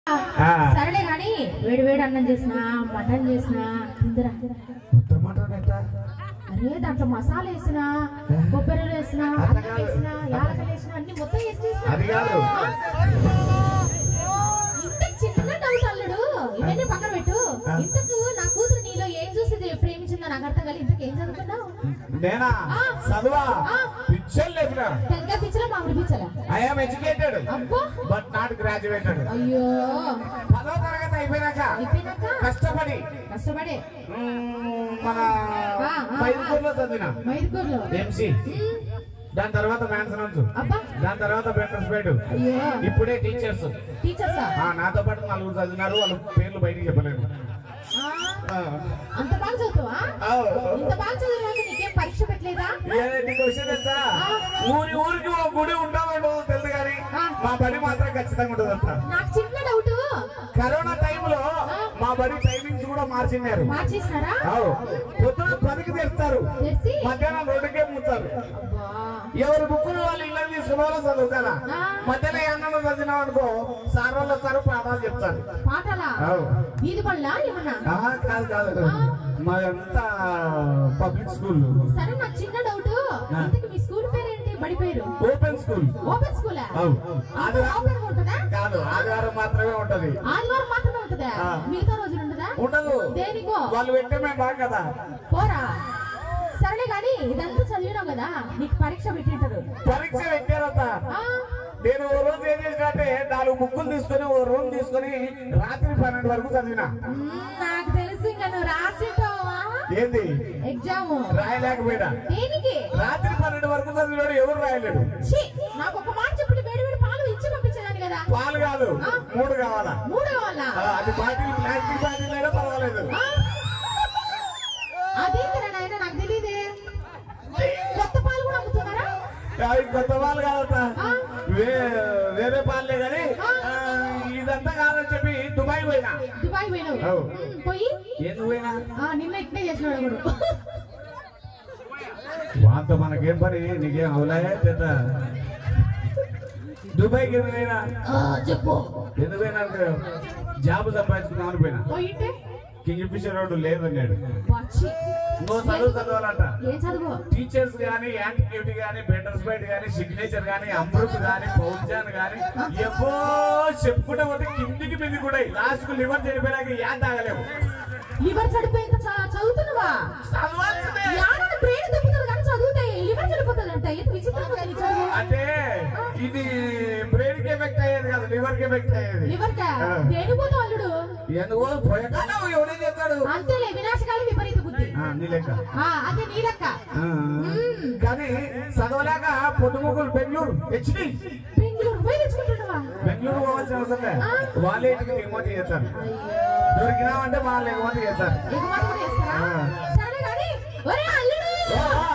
ఆ. సరేలే గాని వేడి వేడి అన్నం చేసిన మటన్ చేసిన తిందిరా మొత్తం మాట ఎట్లా అరే దాంట్లో మసాలా వేసిన కొబ్బరి వేసిన అట్లా అల్లం కాదు. వేసిన యాలకలు వేసిన అన్ని మొత్తం వేసి చేసిన. అది కాదు ఇంత చిన్న డౌట్ అల్లుడు ఇవన్నీ పక్కన పెట్టు ఆ. ఇంతకు నా కూతురు నీలో ఏం చూసి ప్రేమించిందో నాకు అర్థం కాదు ఇంతకు ఏం చదువుకున్నావు నేనా ఆ. చదువా ఆ. పిచ్చర్ లేదురా పెద్ద పిచ్చలా మామిడి పిచ్చలా ఐఎమ్ ఎడ్యుకేటెడ్ అబ్బో బట్ నాట్ గ్రాడ్యుయేటెడ్ అయ్యో పదో తరగతి అయిపోయినాక అయిపోయినాక కష్టపడి కష్టపడే మ్మ్, మన ఆ, ఆ, మైదుకూరులో చదివిన మైదుకూరులో ఎంసీ ఉమ్, దాని తర్వాత మ్యాన్సనన్స్ అబ్బా దాని తర్వాత బెటర్స్పేట్ అయ్యో ఇప్పుడే టీచర్స్ టీచర్సా ఆ, నాతో పాటు నలుగురు చదివినారు వాళ్ళ పేర్లు బయటికి చెప్పలేను ఆ, ఆ. అంత బాగా చదువుతావా ఆ. ఇంత బాగా చదివినాక నీకేం పరీక్ష పెట్టలేదా ఏ, నీకు విషయం తెలుసా ఊరి ఊరికి ఒక గుడి ఉంటుందో తెలుసు కానీ ఆ. మా బడి మాత్రం ఖచ్చితంగా ఉంటుంది అంట నాకు చిన్న డౌట్ కరోనా టైంలో మా బడి టైమింగ్స్ కూడా మార్చినారు మార్చేసినారా అవు. పొద్దున పదికి తెస్తారు తెరిచి మధ్యాహ్నం రెండుకే మూస్తారు అబ్బా ఎవరు బుక్కులు వాళ్ళు ఇళ్ళ తీసుకున్న చదువుతారా ఆ. మధ్యలో అన్నం చదివినాం అనుకో సార్ వాళ్ళు వస్తారు పాఠాలు చెప్తారు పాటలా అవు. ఇది పనులా ఏమన్నా ఆ, కాదు కాదు మాదంతా పబ్లిక్ స్కూల్ సరే నాకు చిన్న డౌట్ ఆ. ఇంతకు మీ స్కూల్ పేరు ఏంటి బడి పేరు ఓపెన్ స్కూల్ ఓపెన్ స్కూలా అవు. అంత ఓపెన్ ఉంటుందా కాదు ఆదివారం మాత్రమే ఉంటది ఆదివారం మాత్రమే ఉంటుందా ఆ. మిగతా రోజులు ఉంటుందా ఉండదు దేనికో వాళ్ళు పెట్టే మేము బాగా కదా పోరా సరేలే గాని ఇదంతా చదివినావు కదా నీకు పరీక్ష పెట్టింటారు పరీక్ష పెట్టారట ఆ, నేను ఓ రోజు ఏం చేసినట్టే నాలుగు బుక్కులు తీసుకొని ఓ రూమ్ తీసుకొని రాత్రి పన్నెండు వరకు చదివిన మ్మ్, నాకు తెలిసి ఇంకా నువ్వు రాసిటావా ఏంది ఎగ్జామ్ రాయలేకపోయినా దేనికి రాత్రి పన్నెండు వరకు చదివినాడు ఎవరు రాయలేడు ఛీ, నాకు ఒక మాట చెప్పి వేడి వేడి పాలు ఇచ్చి పంపించేదాన్ని కదా పాలు కాదు ఆ. మూడు కావాలా మూడు వాళ్ళ ఆ, అది బాటిల్ ప్లాస్టిక్ బాటిల్ అయినా పర్వాలేదు అదేంటిరా నాయన నాకు తెలియదే కొత్త పాలు కూడా అమ్ముతున్నారా అవి కొత్త పాలు కాదట ఆ. వే- వేరే పాలే కానీ ఆ. ఆ, ఇదంతా కాదని చెప్పి దుబాయ్ పోయినా దుబాయ్ పోయినావు అవు. మ్మ్, పోయి ఎందుకు పోయినా ఆ, నిన్న ఇట్నే చేసినాడు కూడా వాంతో మనకేం పని నీకేం అవులాయా చేత దుబాయ్కి ఎందుకు పోయినా చెప్పు ఎందుకు పోయినా అంటే జాబ్ సంపాదించుకుందామని పోయినా పోయింటే కింగ్ ఫిషర్ రోడ్డు లేదన్నాడు పచ్చి ఇంకో చదువు చదవాలంట ఏం చదువు టీచర్స్ గానీ యాంటిక్యూటీ గానీ బెటర్ స్పైట్ గానీ సిగ్నేచర్ గానీ అమృత్ గానీ పౌర్జాన్ గానీ ఎవ్వో చెప్పుకుంటే పోతే కిందికి మింది కూడా లాస్ట్ కు లివర్ చనిపోయినాక యాద్ తాగలేము లివర్ చడిపోయింత చ- చదువుతున్నావా చదవాల్సిందే. యాడని బ్రెయిన్ దెబ్బతుంది కానీ చదివితే లివర్ చడిపోతుందంట ఎంత విచిత్రంగా ఉంది నీ చదువు అంటే ఇది బ్రెయిన్ కి ఎఫెక్ట్ అయ్యేది కాదు లివర్ కి ఎఫెక్ట్ అయ్యేది లివర్ కా ఆ. దేనిపోతావు అల్లుడు ఎందుకో పోయకాలం ఎవడే చేస్తాడు అంతేలే వినాశకాలు విపరీత బుద్ధి ఆ, నీ లెక్క ఆ, అదే నీ లెక్క ఆ, మ్మ్. కానీ చదవలేక పొద్దుముకులు బెంగళూరు హెచ్డి బెంగళూరు పోయి తెచ్చుకుంటున్నావా బెంగళూరు పోవాల్సిన అవసరం లే. ఆ. వాళ్ళే ఇంటికి దిగుమతి చేస్తారు అయ్యో దొరికినామంటే వాళ్ళు ఎగుమతి చేస్తారు ఎగుమతి కూడా చేస్తారా ఆ. సరే కానీ ఒరే అల్లుడు ఆ,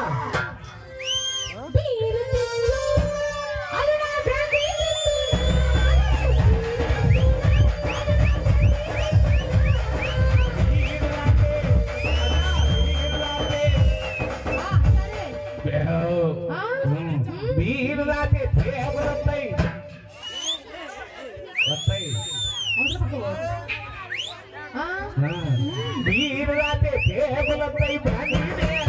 బీరు తిన్ను. అల్లుడా, బ్రాందీ తిన్ను. ఆ, సరే. ఆ? ఉమ్. మీరు దాకే పేపర్ వస్తాయి వస్తాయి అవతల పక్క పో. ఆ? ఆ. మీరు దాకే పేపర్ వస్తాయి బ్రాండీ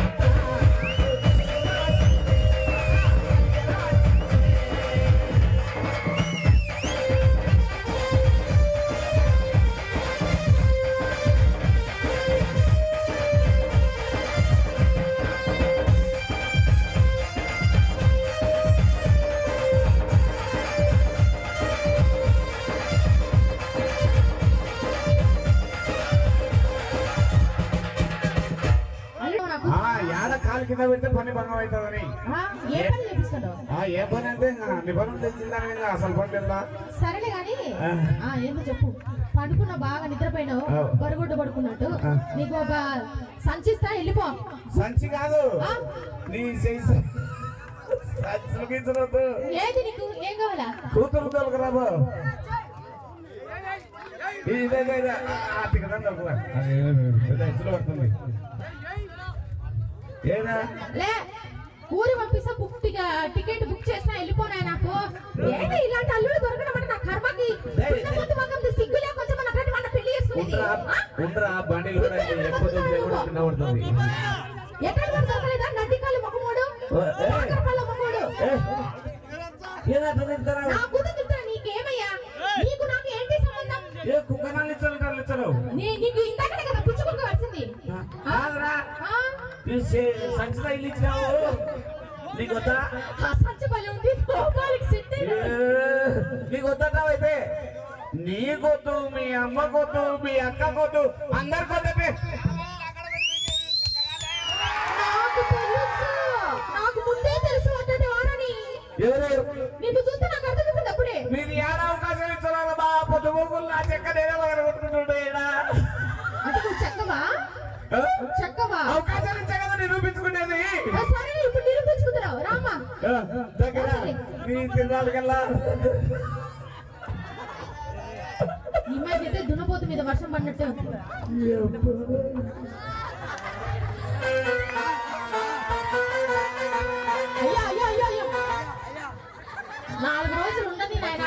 అల్లుడు నాకు ఆ, ఏడ కాలు కింద పెడితే పని భంగం అవుతుందని ఆ, ఏ పని చేపిస్తాడు ఆ, ఏ పని అంటే ఇంకా నిబంధన తెచ్చిందని ఇంకా అసలు పని లేదా సరేలే గాని ఆ. ఆ ఏందో చెప్పు పడుకున్న బాగా నిద్రపోయినావు ఆ. బరుగుడ్డు పడుకున్నట్టు ఆ. నీకు ఒక సంచిస్తా వెళ్ళిపో సంచి కాదు ఆ? నీ చేయి సంచులు గించలొద్దు ఏది నీకు ఏం కావాలా కూతురు తొలకరాబు ఇదే ఇదే, ఇదే. ఆ, తిక్కదాం తొలకరా. అది పెద్ద ఎత్తులో పడుతుంది ఏనా లే ఊరి పంపిస్తా బుక్ టికెట్ బుక్ చేసినా వెళ్ళిపోనా నాకు ఏంటి ఇలాంటి అల్లుడు దొరకడం అంటే నా కర్మకి ఏయ్, పిల్ల ముందు మొత్తం సిగ్గు ఉండరా బండిలో ఎక్కువ దొరికితే కూడా కింద పడుతుంది ఎక్కడ కూడా దొరకలేదా నడ్డికాలు మొక్కమోడు ఏ. కాకరపళ్ళ మొక్కమోడు ఏ, ఏదో అట్లా తింటారా నా కూతురు తింటా నీకేమయ్యా నీకు నాకు ఏంటి సంబంధం ఏ కుక్కనాలు ఇచ్చారు నాలు ఇచ్చారు నీ- నీకు ఇందాకనే కదా పుచ్చు కుక్క వచ్చింది కాదురా ఈ సే- సంచిలో ఇల్లు ఇచ్చినావు నీకు వద్దా సంచి పని ఉంది లోకాలకి సెట్ ఏ, నీకు వద్దంటావు అయితే నీకొద్దు మీ అమ్మకొద్దు మీ అక్కకొద్దు అందరికొద్దండి నాకు తెలుసు నాకు ముందే తెలుసు అంటే వారని ఎవరు నిన్ను చూస్తే నాకు అర్థమవుతుంది అప్పుడే మీరు ఏడ అవకాశం ఇస్తున్నారు బా పొద్దు మొగ్గులు నా చెక్క నేనే ఒకరు కొట్టుకుంటుండే ఈడ. అంటే నువ్వు చెక్కవా ఆ? చెక్కవా అవకాశాలు ఇచ్చా కదా నిరూపించుకునేది ఆ, సరే ఇప్పుడు నిరూపించుకుంటున్నావు రామా ఆ, దగ్గర నీ తిన్నాడు కల్లా ఈ మధ్య అయితే దున్నపోతు మీద వర్షం పడినట్టే ఉంది అయ్యో అయ్యో అయ్యో అయ్యో నాలుగు రోజులు ఉండని నాయన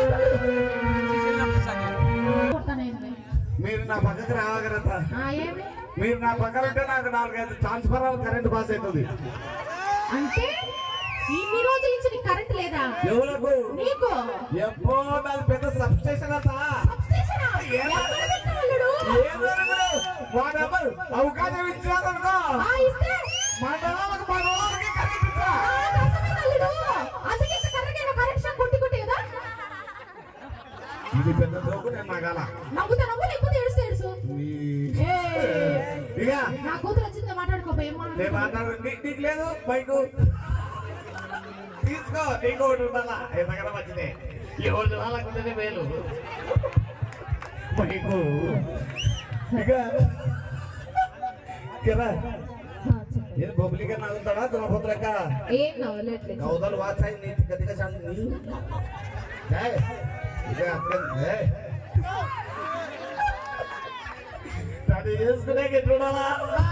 కొడతానేంది? మీరు నా పక్కకు రావగలరా ఆ, ఏమి మీరు నా పక్కన ఉంటే నాకు నాలుగైదు ట్రాన్స్ఫర్ కరెంట్ పాస్ అవుతుంది అంటే ఇన్ని రోజుల నుంచి నీకు కరెంట్ లేదా ఎవరకు నీకు ఎప్పో నాది పెద్ద సబ్స్టేషన్ అంతా సబ్స్టేషనా? ఏమో. ఎక్కడ పెట్టావు అల్లుడు? వాడెవరు అవకాశం ఇచ్చినారనుకో ఆ, ఇస్తే మండలాలకు మండలాలకి కరెంట్ ఇచ్చా ఆ, అర్థమైంది అల్లుడు. అందుకే ఇంత కర్రగా కరెంట్ షాక్ కొట్టి కొట్టి కదా ఇది పెద్ద జోకు నేను నగాల నవ్వుతా నవ్వు లేకపోతే ఏడుస్తూ ఏడుసు ఏ, ఇక నా కూతురు వచ్చిందో మాట్లాడుకోపోయి ఏం నేను మాట్లాడుకో మాట్లాడు నీ- నీకు లేదు బైకు తీసుకో నీకు ఒకటి ఉండాలా ఎంతకన్నా మంచిదే ఎవరు చూడాలనుకుంటేనే మేలు బైకు ఇక కదా ఆ, చెప్పు. ఏం బొబ్బలిగా నవ్వుతాడా తులపత్రక ఏం నవ్వలేట్లేదు కౌదలు వాచాయి నీ తిక్క తిక్క శాంతి ఏయ్, ఇక అక్కడ ఏయ్. దాన్ని చేసుకునే ఎట్లుండాలా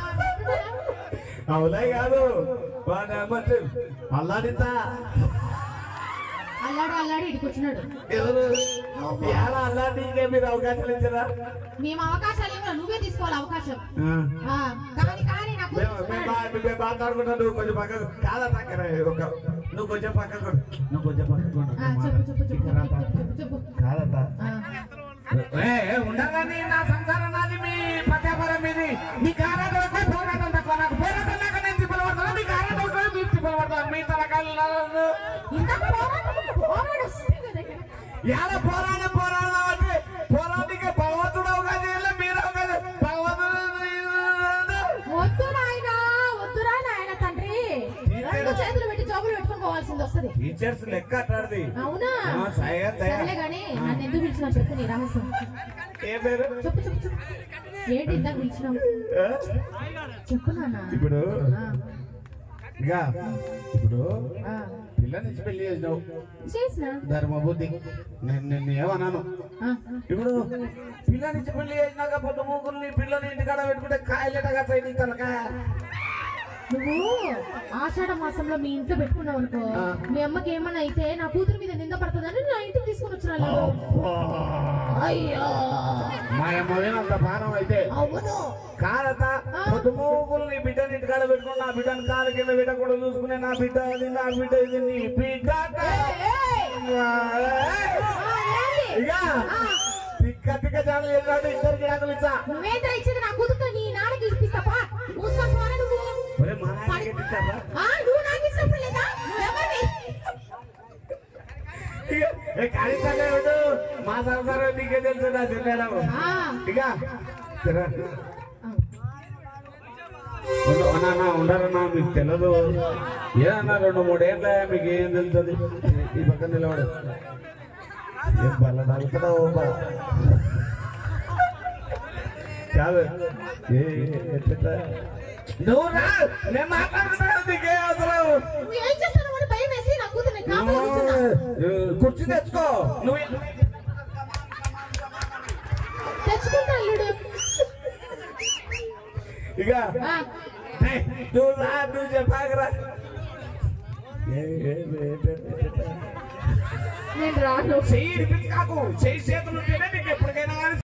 అవులే కాదు వాడు ఏమంటే అల్లాడితా అల్లాడు అల్లాడు ఇడికి వచ్చినాడు ఎవరు ఎలా అల్లాడికే మీరు అవకాశాలు ఇచ్చారా మేము అవకాశాలు ఏమో నువ్వే తీసుకోవాలి అవకాశం ఆ, కానీ కానీ నా కూతురు మేము- మేము వస్తున్నాడు. బా- మేము మాట్లాడుకుంటా నువ్వు కొంచెం పక్కకు కాదా పక్కన ఒక నువ్వు కొంచెం పక్కకు నువ్వు కొంచెం పక్కకు ఉండు. ఆ, చెప్పు చెప్పు చెప్పు ఇక్కడ రా, చెప్పు చెప్పు చెప్పు కాదత్తా ఆ. ఏ, ఏ, ఉండాలని నా సంసారం నాది మీ పత్యాపురం మీది మీ కారణం పోరాటం తక్కువ నాకు పోరాటం లేక నేను తిప్పలు పడతాను మీ కారణం మీరు తిప్పలు పడతాను మీ తలకాయలు ఇందాక పోరాడు పోరాడు వస్తుంది కదా ఇక్కడ. ఎలా పోరాడ పోరాడదాం అంటే పోరాటికి భగవంతుడు అవకాశం ఇవ్వలే, మీరు అవకాశం భగవంతుడు వద్దు నాయన వద్దురా నాయన తండ్రి రెండు చేతులు పెట్టి జోబులు పెట్టుకొని పోవాల్సింది వస్తది టీచర్స్ లెక్క అట్టాడిది అవునా ఆ, సరే, సరే. సర్లే గానీ నన్ను ఎందుకు పిలిచినా చెప్పు నీ రహస్యం ఏ పేరు చెప్పు చెప్పు చెప్పు ఏంటి ఇందాక పిలిచినావు ఆ? చెప్పు నాన్న ఇప్పుడు ఆ, ఇక ఇప్పుడు ఆ. పిల్లని పెళ్లి చేసినావు చేసిన ధర్మబుద్ధి నేను నిన్ను ఏమన్నాను ఆ, ఇప్పుడు పిల్లని పెళ్లి చేసినాక పొద్దు మూకుల్ని పిల్లని ఇంటికాడ పెట్టుకుంటే కాయలేటగా సైడ్ తలకాయ నువ్వు ఆషాఢ మాసంలో మీ ఇంట్లో పెట్టుకున్నావు అనుకో ఆ. మీ అమ్మకి ఏమన్నా అయితే నా కూతురు మీద నింద పడుతుందని నా ఇంటికి తీసుకొని వచ్చిన అయ్యో మా అమ్మవేనంత భారం అయితే అవును కాదత పొద్దుమూకుల్ని బిడ్డని ఇంటికాడ పెట్టుకుని నా బిడ్డని కాలు కింద బిడ్డ కూడా చూసుకునే నా బిడ్డ అది నా బిడ్డ ఇది నీ బిడ్డ ఏయ్, ఏయ్. ఆ, ఏంటి? ఇక ఆ, తిక్క తిక్క చాలు ఏంటంటే ఇద్దరికి ఆకలి ఇచ్చా నువ్వేంద్ర ఇచ్చేది నా కూతురుతో నీ నాన్నకి ఇప్పిస్తాపా మూసుకొని పోరా నువ్వు ఒరే మా నాయనకి ఇచ్చారా ఆ, నువ్వు నాకు ఇచ్చినప్పుడు లేదా నువ్వెవరివి ఇక ఏ కాళీసాలే ఉండు మా సంసారం నీకే తెలుసు నా చెల్లెడము ఆ, ఇక సరే. ఆ. ఉండు, అన్నా ఉండరన్నా మీకు తెలియదు ఏదన్నా రెండు మూడేళ్ళ మీకు ఏం తెలుస్తుంది ఈ పక్కన నిలబడు ఏం బల్ల తగ్గుతున్నావు కాదు ఏ, ఏ, ఎట్లా? నువ్వు రా నేను మాట్లాడుతున్నాను నీకే అవసరం నువ్వు ఏం చేస్తావు అని భయం వేసి నా కూతుర్ని కాపలా కూర్చున్నా. నువ్వు కుర్చీ తెచ్చుకో నువ్వు తెచ్చుకుంటా అల్లుడు ఇక ఆ, ఏయ్, నువ్వు రా నువ్వు చెప్పాకరా ఏ, ఏ, ఏ, ఏ, ఏ, ఏ. నేను రాను చెయ్యి ఇడిపించి కాకు చెయ్యి చేతులు ఉంటేనే నీకు ఎప్పుడు